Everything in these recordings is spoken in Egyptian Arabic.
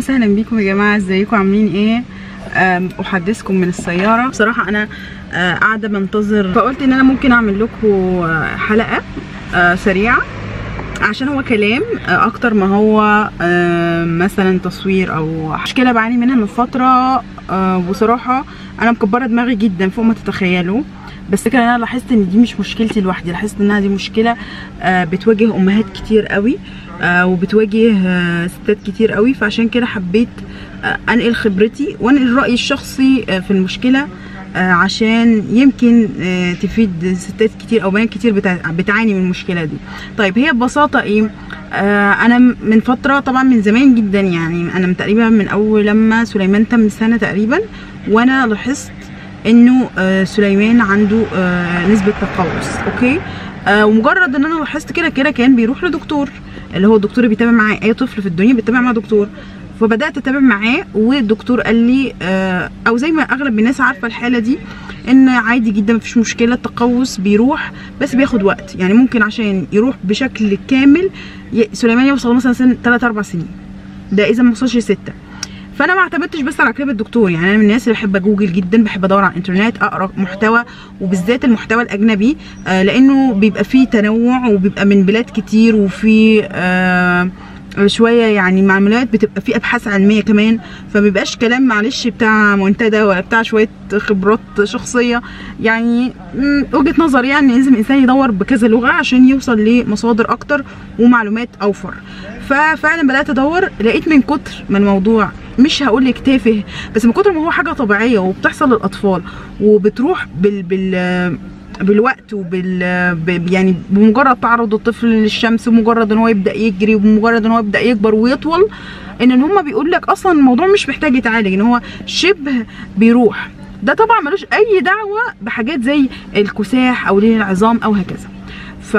وسهلا بيكم يا جماعه ازيكم عاملين ايه أم، احدثكم من السياره بصراحه انا آه، قاعده بنتظر فقلت ان انا ممكن اعمل لكم آه، حلقه آه، سريعه عشان هو كلام آه، اكتر ما هو آه، مثلا تصوير او مشكله بعاني منها من فتره آه، بصراحه انا مكبره دماغي جدا فوق ما تتخيلوا بس كده انا لاحظت ان دي مش مشكلتي لوحدي لاحظت انها دي مشكله آه، بتواجه امهات كتير قوي آه، وبتواجه آه، ستات كتير قوي فعشان كده حبيت آه، انقل خبرتي وانقل رايي الشخصي آه، في المشكله آه، عشان يمكن آه، تفيد ستات كتير او بنات كتير بتع- بتعاني من المشكله دي طيب هي ببساطه ايه آه، انا م- من فتره طبعا من زمان جدا يعني انا من تقريبا من اول لما سليمان تم سنه تقريبا وانا لاحظت انه آه، سليمان عنده آه، نسبه تقوس اوكي آه، ومجرد ان انا لاحظت كده كده كان بيروح لدكتور اللي هو الدكتور اللي بيتابع معاه اي طفل في الدنيا بيتابع مع دكتور فبدات اتابع معاه والدكتور قال لي آه، او زي ما اغلب الناس عارفه الحاله دي ان عادي جدا مفيش مشكله التقوس بيروح بس بياخد وقت يعني ممكن عشان يروح بشكل كامل ي- سليمان يوصل مثلا سن 3 4 سنين ده اذا ما وصلش 6 فانا ما اعتمدتش بس على كلمه الدكتور يعني انا من الناس اللي بحب جوجل جدا بحب ادور على الانترنت اقرا محتوى وبالذات المحتوى الاجنبي آه لانه بيبقى فيه تنوع وبيبقى من بلاد كتير وفي آه شويه يعني معلومات بتبقى في ابحاث علميه كمان فمبيبقاش كلام معلش بتاع منتدى ولا بتاع شويه خبرات شخصيه يعني مم، وجهه نظر يعني لازم الانسان يدور بكذا لغه عشان يوصل لمصادر اكتر ومعلومات اوفر ففعلا بدات ادور لقيت من كتر ما الموضوع مش هقول لك تافه بس من كتر ما هو حاجه طبيعيه وبتحصل للاطفال وبتروح بال بال بالوقت وبال ب- يعني بمجرد تعرض الطفل للشمس ومجرد ان هو يبدا يجري ومجرد ان هو يبدا يكبر ويطول ان ان هم بيقول لك اصلا الموضوع مش محتاج يتعالج ان هو شبه بيروح ده طبعا ملوش اي دعوه بحاجات زي الكساح او لين العظام او هكذا ف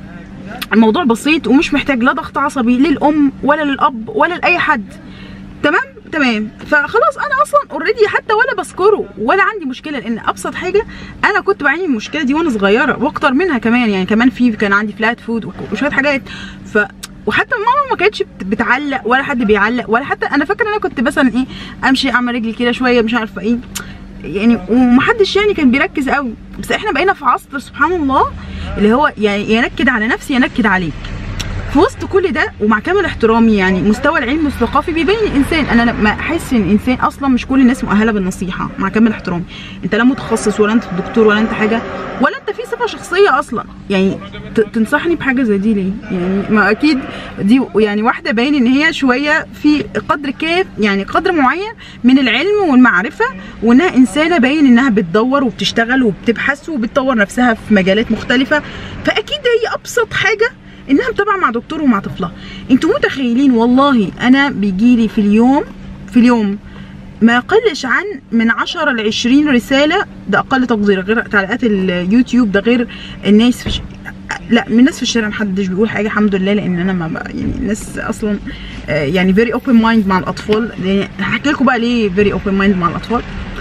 الموضوع بسيط ومش محتاج لا ضغط عصبي للام ولا للاب ولا لاي حد تمام تمام فخلاص انا اصلا اوريدي حتى ولا بذكره ولا عندي مشكله لان ابسط حاجه انا كنت بعاني من المشكله دي وانا صغيره واكتر منها كمان يعني كمان في كان عندي فلات فود وشويه حاجات ف وحتى ماما ما كانتش بت- بتعلق ولا حد بيعلق ولا حتى انا فاكره ان انا كنت مثلا ايه امشي اعمل رجلي كده شويه مش عارفه ايه يعني ومحدش يعني كان بيركز قوي بس احنا بقينا في عصر سبحان الله اللي هو يعني ينكد على نفسي ينكد عليك في وسط كل ده ومع كامل احترامي يعني مستوى العلم والثقافي بيبين الانسان انا لما احس ان الانسان اصلا مش كل الناس مؤهله بالنصيحه مع كامل احترامي انت لا متخصص ولا انت دكتور ولا انت حاجه ولا انت في صفه شخصيه اصلا يعني ت- تنصحني بحاجه زي دي ليه يعني ما اكيد دي يعني واحده باين ان هي شويه في قدر كاف يعني قدر معين من العلم والمعرفه وانها انسانه باين انها بتدور وبتشتغل وبتبحث وبتطور نفسها في مجالات مختلفه فاكيد هي ابسط حاجه انها متابعه مع دكتور ومع طفلها انتوا متخيلين والله انا بيجيلي في اليوم في اليوم ما يقلش عن من 10 ل 20 رساله ده اقل تقدير غير تعليقات اليوتيوب ده غير الناس في ش... لا من الناس في الشارع محدش بيقول حاجه الحمد لله لان انا ما بقى يعني الناس اصلا آه، يعني فيري اوبن مايند مع الاطفال يعني هحكي لكم بقى ليه فيري اوبن مايند مع الاطفال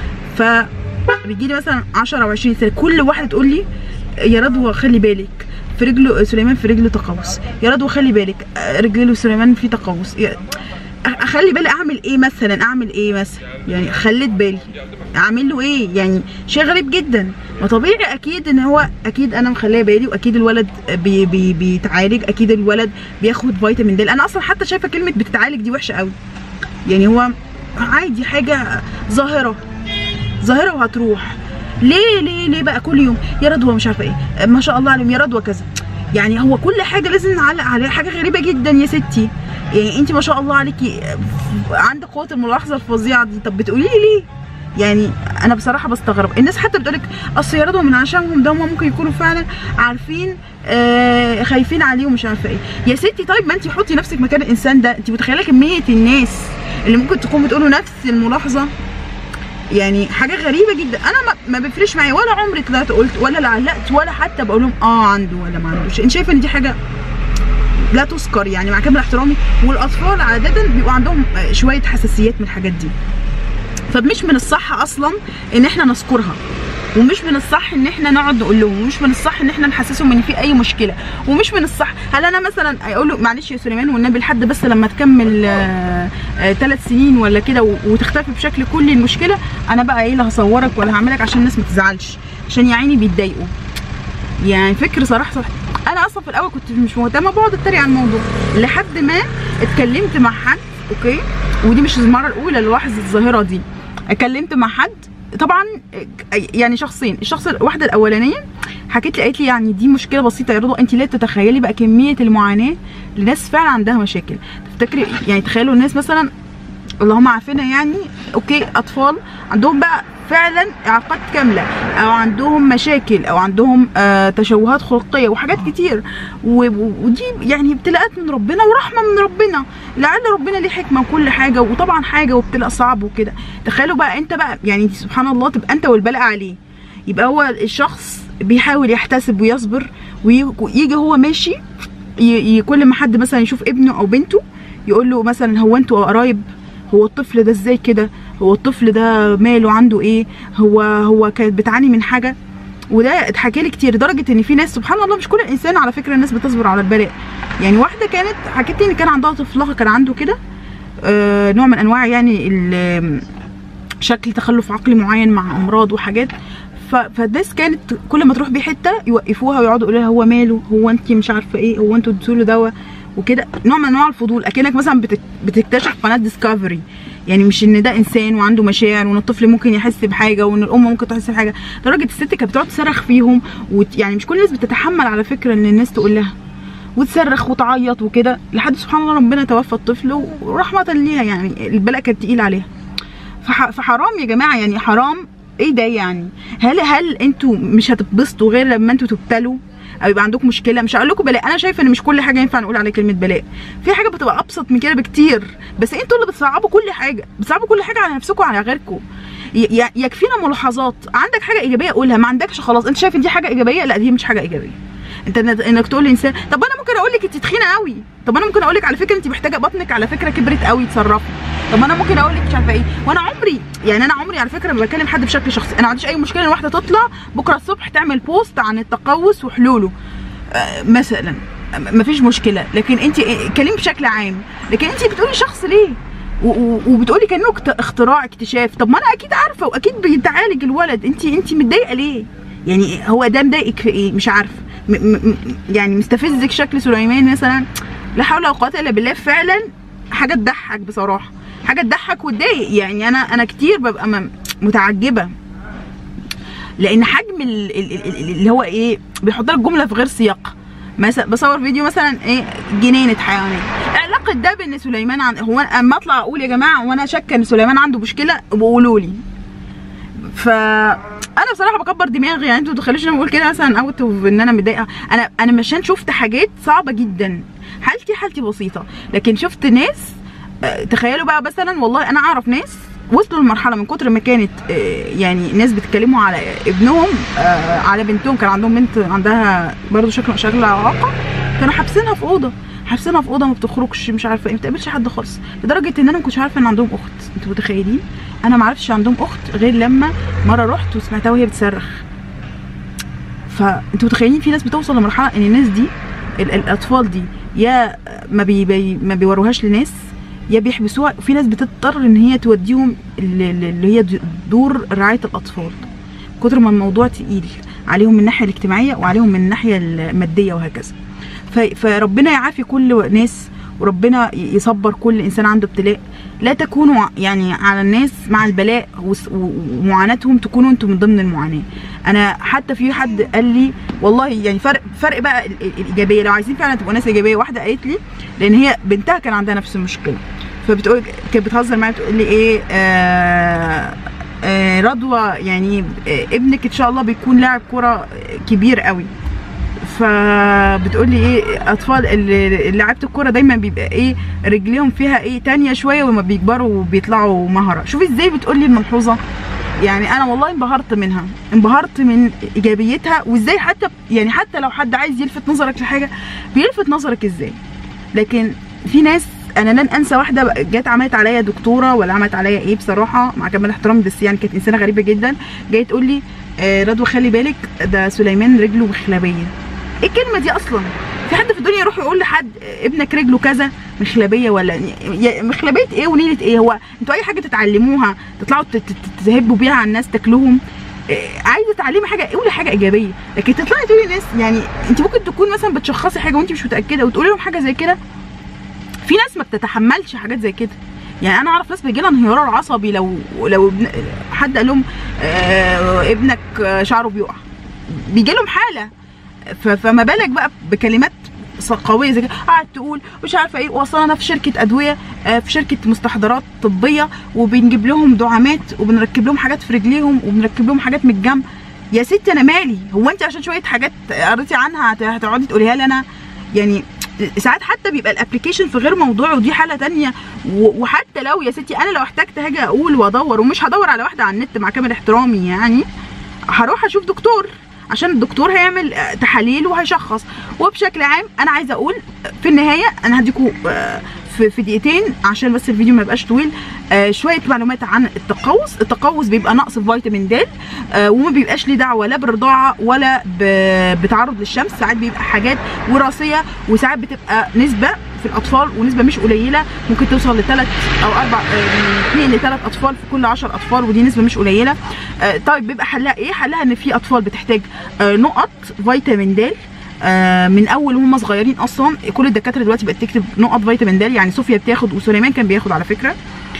ف بيجي لي مثلا 10 او 20 رساله كل واحده تقول لي يا رضوى خلي بالك في رجله سليمان في رجله تقوس يا رضوى خلي بالك آه، رجله سليمان في تقوس يا- أ- اخلي بالي اعمل ايه مثلا اعمل ايه مثلا يعني خليت بالي اعمل له ايه يعني شيء غريب جدا ما طبيعي اكيد ان هو اكيد انا مخليه بالي واكيد الولد بي بي بيتعالج اكيد الولد بياخد فيتامين د انا اصلا حتى شايفه كلمه بتتعالج دي وحشه قوي يعني هو عادي حاجه ظاهره ظاهره وهتروح ليه ليه ليه بقى كل يوم يا رضوى مش عارفه ايه ما شاء الله عليهم يا رضوى كذا يعني هو كل حاجه لازم نعلق عليها حاجه غريبه جدا يا ستي يعني انت ما شاء الله عليكي عندك قوه الملاحظه الفظيعه دي طب بتقولي لي ليه يعني انا بصراحه بستغرب الناس حتى بتقولك اصل يا رضوى من عشانهم ده هم ممكن يكونوا فعلا عارفين آه خايفين عليه ومش عارفه ايه يا ستي طيب ما انت حطي نفسك مكان الانسان ده انت متخيله كميه الناس اللي ممكن تكون بتقولوا نفس الملاحظه يعني حاجه غريبه جدا انا ما, ما بيفرقش معايا ولا عمري طلعت قلت ولا لا علقت ولا حتى بقول لهم اه عنده ولا ما عندوش انت شايفه ان دي حاجه لا تذكر يعني مع كامل احترامي والاطفال عاده بيبقوا عندهم آه، شويه حساسيات من الحاجات دي فمش من الصح اصلا ان احنا نذكرها ومش من الصح ان احنا نقعد نقول لهم ومش من الصح ان احنا نحسسهم ان في اي مشكله ومش من الصح هل انا مثلا اقول له معلش يا سليمان والنبي لحد بس لما تكمل ثلاث سنين ولا كده و- وتختفي بشكل كلي المشكله انا بقى ايه اللي هصورك ولا هعملك عشان الناس ما تزعلش عشان يا عيني بيتضايقوا يعني فكر صراحه صح انا اصلا في الاول كنت مش مهتمه بقعد اتريق على الموضوع لحد ما اتكلمت مع حد اوكي ودي مش المره الاولى اللي لاحظ الظاهره دي اتكلمت مع حد طبعا يعني شخصين الشخص الواحده الاولانيه حكيت لي قالت لي يعني دي مشكله بسيطه يا رضوى انت لا تتخيلي بقى كميه المعاناه لناس فعلا عندها مشاكل تفتكري يعني تخيلوا الناس مثلا اللهم عافينا يعني اوكي اطفال عندهم بقى فعلا اعاقات كامله او عندهم مشاكل او عندهم آه تشوهات خلقيه وحاجات كتير و- و- ودي يعني ابتلاءات من ربنا ورحمه من ربنا لعل ربنا ليه حكمه وكل حاجه وطبعا حاجه وابتلاء صعب وكده تخيلوا بقى انت بقى يعني سبحان الله تبقى انت والبلاء عليه يبقى هو الشخص بيحاول يحتسب ويصبر ويجي هو ماشي ي- ي- كل ما حد مثلا يشوف ابنه او بنته يقول له مثلا هو انتوا قرايب هو الطفل ده ازاي كده هو الطفل ده ماله عنده ايه هو هو كانت بتعاني من حاجه وده اتحكى لي كتير لدرجه ان في ناس سبحان الله مش كل الانسان على فكره الناس بتصبر على البلاء يعني واحده كانت حكت لي ان كان عندها طفلها كان عنده كده آه نوع من انواع يعني ال- شكل تخلف عقلي معين مع امراض وحاجات ف- فالناس كانت كل ما تروح بيه حته يوقفوها ويقعدوا يقولوا لها هو ماله هو انت مش عارفه ايه هو انتوا اديتوا له دواء وكده نوع من انواع الفضول اكنك مثلا بتك- بتكتشف قناه ديسكفري يعني مش ان ده انسان وعنده مشاعر وان الطفل ممكن يحس بحاجه وان الام ممكن تحس بحاجه لدرجه الست كانت بتقعد تصرخ فيهم وت... يعني مش كل الناس بتتحمل على فكره ان الناس تقول لها وتصرخ وتعيط وكده لحد سبحان الله ربنا توفى الطفل ورحمه ليها يعني البلاء كان تقيل عليها فح... فحرام يا جماعه يعني حرام ايه ده يعني هل هل انتوا مش هتتبسطوا غير لما انتوا تبتلوا او يبقى عندكم مشكله مش هقول لكم بلاء انا شايفه ان مش كل حاجه ينفع نقول عليها كلمه بلاء في حاجه بتبقى ابسط من كده بكتير بس انتوا اللي بتصعبوا كل حاجه بتصعبوا كل حاجه على نفسكم وعلى غيركم ي- ي- يكفينا ملاحظات عندك حاجه ايجابيه قولها ما عندكش خلاص انت شايف ان دي حاجه ايجابيه لا دي مش حاجه ايجابيه انت انك انك تقول لانسان طب انا ممكن اقول لك انت تخينه قوي طب انا ممكن اقول لك على فكره انت محتاجه بطنك على فكره كبرت قوي تصرفي طب انا ممكن اقول لك مش عارفه ايه وانا عمري يعني انا عمري على فكره ما بكلم حد بشكل شخصي انا ما عنديش اي مشكله ان واحده تطلع بكره الصبح تعمل بوست عن التقوس وحلوله آه، مثلا م- مفيش مشكله لكن انت كلمي بشكل عام لكن انت بتقولي شخص ليه و- و- وبتقولي كانه اكت- اختراع اكتشاف طب ما انا اكيد عارفه واكيد بيتعالج الولد انت انت متضايقه ليه يعني هو ده مضايقك في ايه مش عارفه م- م- م- يعني مستفزك شكل سليمان مثلا لا حول ولا قوه الا بالله فعلا حاجه تضحك بصراحه حاجه تضحك وتضايق يعني انا انا كتير ببقى م- متعجبه لان حجم ال- ال- ال- ال- اللي هو ايه بيحط لك جمله في غير سياقها مثلا بصور فيديو مثلا ايه جنينه حيوانات علاقه ده بان سليمان عن هو أنا اما اطلع اقول يا جماعه وانا شاكه ان سليمان عنده مشكله بقولوا لي ف انا بصراحه بكبر دماغي يعني انتوا تخلوش انا بقول كده مثلا اوت ان انا متضايقه انا انا عشان شفت حاجات صعبه جدا حالتي حالتي بسيطه لكن شفت ناس آه، تخيلوا بقى مثلا والله انا اعرف ناس وصلوا لمرحله من كتر ما كانت آه، يعني ناس بيتكلموا على ابنهم آه، على بنتهم كان عندهم بنت عندها برضو شكل شكل اعاقه كانوا حابسينها في اوضه حابسينها في اوضه ما بتخرجش مش عارفه ايه ما بتقابلش حد خالص لدرجه ان انا ما كنتش عارفه ان عندهم اخت انتوا متخيلين انا ما عرفتش عندهم اخت غير لما مره رحت وسمعتها وهي بتصرخ فانتوا متخيلين في ناس بتوصل لمرحله ان الناس دي ال- الاطفال دي يا ما بي بي ما بيوروهاش لناس يا بيحبسوها وفي ناس بتضطر ان هي توديهم ال- ال- اللي هي د- دور رعايه الاطفال كتر ما الموضوع تقيل عليهم من الناحيه الاجتماعيه وعليهم من الناحيه الماديه وهكذا ف- فربنا يعافي كل ناس وربنا ي- يصبر كل انسان عنده ابتلاء لا تكونوا يعني على الناس مع البلاء وس- و- ومعاناتهم تكونوا انتم من ضمن المعاناه انا حتى في حد قال لي والله يعني فرق فرق بقى ال- ال- الايجابيه لو عايزين فعلا تبقوا ناس ايجابيه واحده قالت لي لان هي بنتها كان عندها نفس المشكله فبتقول كانت بتهزر معايا تقول لي ايه آه آه رضوى يعني آه ابنك ان شاء الله بيكون لاعب كره كبير قوي فبتقول لي ايه اطفال اللي لعيبه الكوره دايما بيبقى ايه رجليهم فيها ايه تانية شويه وما بيكبروا بيطلعوا مهره شوفي ازاي بتقول لي الملحوظه يعني انا والله انبهرت منها انبهرت من ايجابيتها وازاي حتى يعني حتى لو حد عايز يلفت نظرك لحاجه بيلفت نظرك ازاي لكن في ناس انا لن انسى واحده جت عملت عليا دكتوره ولا عملت عليا ايه بصراحه مع كامل احترامي بس يعني كانت انسانه غريبه جدا جايه تقول لي آه رضوى خلي بالك ده سليمان رجله مخلبيه ايه الكلمه دي اصلا في حد في الدنيا يروح يقول لحد آه، ابنك رجله كذا مخلبيه ولا يا- مخلبيه ايه ونيله ايه هو انتوا اي حاجه تتعلموها تطلعوا ت- ت- تذهبوا بيها على الناس تاكلوهم آه، عايزه تعلمي حاجه قولي حاجه ايجابيه لكن تطلعي تقولي للناس يعني انت ممكن تكون مثلا بتشخصي حاجه وانت مش متاكده وتقولي لهم حاجه زي كده في ناس ما بتتحملش حاجات زي كده يعني انا اعرف ناس بيجي لها انهيار عصبي لو لو ابن حد قال لهم آه ابنك آه، شعره بيقع بيجي لهم حاله ف- فما بالك بقى بكلمات ص- قويه زي كده قاعد تقول مش عارفه ايه واصل انا في شركه ادويه آه، في شركه مستحضرات طبيه وبنجيب لهم دعامات وبنركب لهم حاجات في رجليهم وبنركب لهم حاجات من الجنب يا ستي انا مالي هو انت عشان شويه حاجات قريتي عنها هت- هتقعدي تقوليها لي انا يعني ساعات حتى بيبقى الابلكيشن في غير موضوعه ودي حاله تانية و- وحتى لو يا ستي انا لو احتجت هاجي اقول وادور ومش هدور على واحده على النت مع كامل احترامي يعني هروح اشوف دكتور عشان الدكتور هيعمل آه، تحاليل وهيشخص وبشكل عام انا عايزه اقول في النهايه انا هديكوا آه، في في دقيقتين عشان بس الفيديو ما يبقاش طويل آه، شويه معلومات عن التقوس التقوس بيبقى نقص في فيتامين د آه، وما بيبقاش ليه دعوه لا بالرضاعه ولا ب- بتعرض للشمس ساعات بيبقى حاجات وراثيه وساعات بتبقى نسبه في الاطفال ونسبه مش قليله ممكن توصل لثلاث او اربع آه، من اثنين لثلاث اطفال في كل 10 اطفال ودي نسبه مش قليله آه، طيب بيبقى حلها ايه حلها ان في اطفال بتحتاج آه، نقط فيتامين د آه، من اول وهم صغيرين اصلا كل الدكاتره دلوقتي بقت تكتب نقط فيتامين د يعني صوفيا بتاخد وسليمان كان بياخد على فكره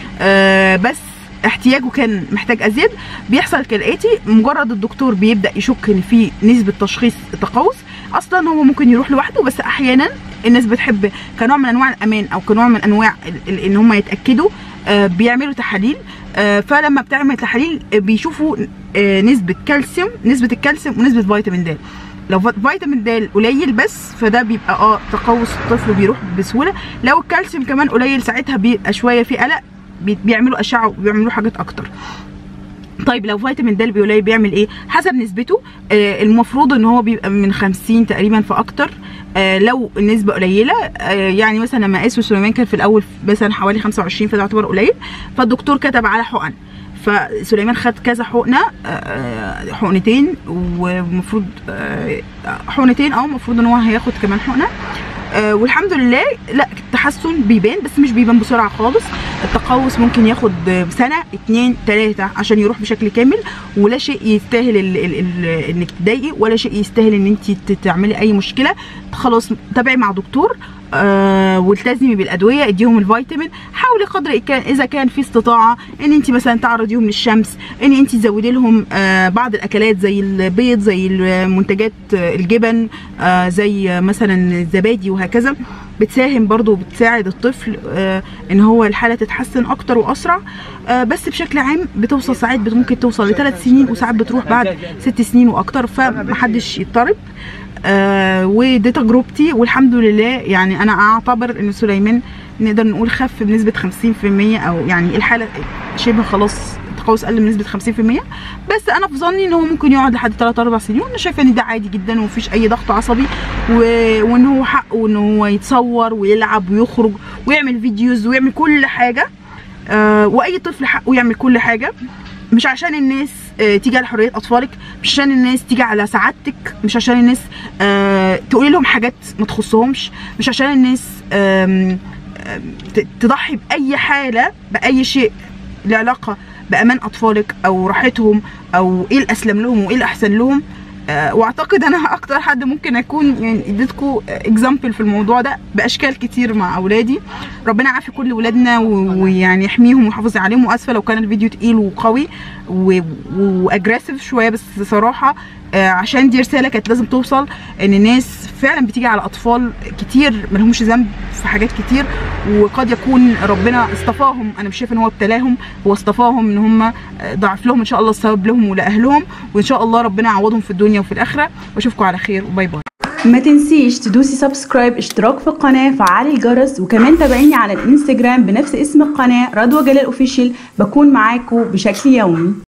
آه، بس احتياجه كان محتاج ازيد بيحصل كالاتي مجرد الدكتور بيبدا يشك ان في نسبه تشخيص تقوس اصلا هو ممكن يروح لوحده بس احيانا الناس بتحب كنوع من انواع الامان او كنوع من انواع ال- ال- ان هم يتاكدوا آه، بيعملوا تحاليل آه، فلما بتعمل تحاليل آه، بيشوفوا آه، نسبه كالسيوم نسبه الكالسيوم ونسبه فيتامين د لو فيت- فيتامين د قليل بس فده بيبقى اه تقوس الطفل بيروح بسهوله لو الكالسيوم كمان قليل ساعتها بيبقى شويه في قلق بي- بيعملوا اشعه وبيعملوا حاجات اكتر طيب لو فيتامين د قليل بيعمل ايه حسب نسبته آه المفروض ان هو بيبقى من 50 تقريبا فاكتر آه لو النسبه قليله آه يعني مثلا لما قاسوا سليمان كان في الاول مثلا حوالي 25 فده يعتبر قليل فالدكتور كتب على حقن فسليمان خد كذا حقنه آه، حقنتين ومفروض آه، حقنتين اه المفروض ان هو هياخد كمان حقنه آه، والحمد لله لا التحسن بيبان بس مش بيبان بسرعه خالص التقوس ممكن ياخد آه، سنه اتنين تلاته عشان يروح بشكل كامل ولا شيء يستاهل ال ال ال انك تضايقي ولا شيء يستاهل ان انت تعملي اي مشكله خلاص تابعي مع دكتور آه والتزمي بالادويه اديهم الفيتامين حاولي قدر الامكان اذا كان في استطاعه ان انت مثلا تعرضيهم للشمس ان انت تزودي لهم آه بعض الاكلات زي البيض زي المنتجات آه، الجبن آه زي آه، مثلا الزبادي وهكذا بتساهم برضو وبتساعد الطفل آه ان هو الحاله تتحسن اكتر واسرع آه بس بشكل عام بتوصل ساعات بت- ممكن توصل لثلاث سنين وساعات بتروح بعد ست سنين واكتر فمحدش يضطرب آه ودي تجربتي والحمد لله يعني انا اعتبر ان سليمان نقدر نقول خف بنسبه 50% او يعني الحاله شبه خلاص التقوس قل بنسبه 50% بس انا في ظني ان هو ممكن يقعد لحد 3 4 سنين وانا شايفه ان ده عادي جدا ومفيش اي ضغط عصبي و... وان هو حقه ان هو يتصور ويلعب ويخرج ويعمل فيديوز ويعمل كل حاجه آه واي طفل حقه يعمل كل حاجه مش عشان الناس آه، تيجي على حريه اطفالك مش عشان الناس تيجي على سعادتك مش عشان الناس آه، تقولي لهم حاجات ما تخصهمش مش عشان الناس آم، آم، ت- تضحي باي حاله باي شيء له علاقه بامان اطفالك او راحتهم او ايه الاسلم لهم وايه الاحسن لهم آه، واعتقد انا اكتر حد ممكن اكون يعني اديتكم اكزامبل في الموضوع ده باشكال كتير مع اولادي ربنا يعافي كل ولادنا و- ويعني يحميهم ويحافظ عليهم واسفه لو كان الفيديو تقيل وقوي واجريسيف شويه بس صراحه آه، عشان دي رساله كانت لازم توصل ان الناس فعلا بتيجي على اطفال كتير ملهمش ذنب في حاجات كتير وقد يكون ربنا اصطفاهم انا مش شايفه ان هو ابتلاهم هو اصطفاهم ان هم آه، ضاعف لهم ان شاء الله الثواب لهم ولاهلهم وان شاء الله ربنا يعوضهم في الدنيا وفي الاخره واشوفكم على خير وباي باي ما تنسيش تدوسي سبسكرايب اشتراك في القناة فعلي الجرس وكمان تابعيني على الانستجرام بنفس اسم القناة رضوى جلال اوفيشال بكون معاكم بشكل يومي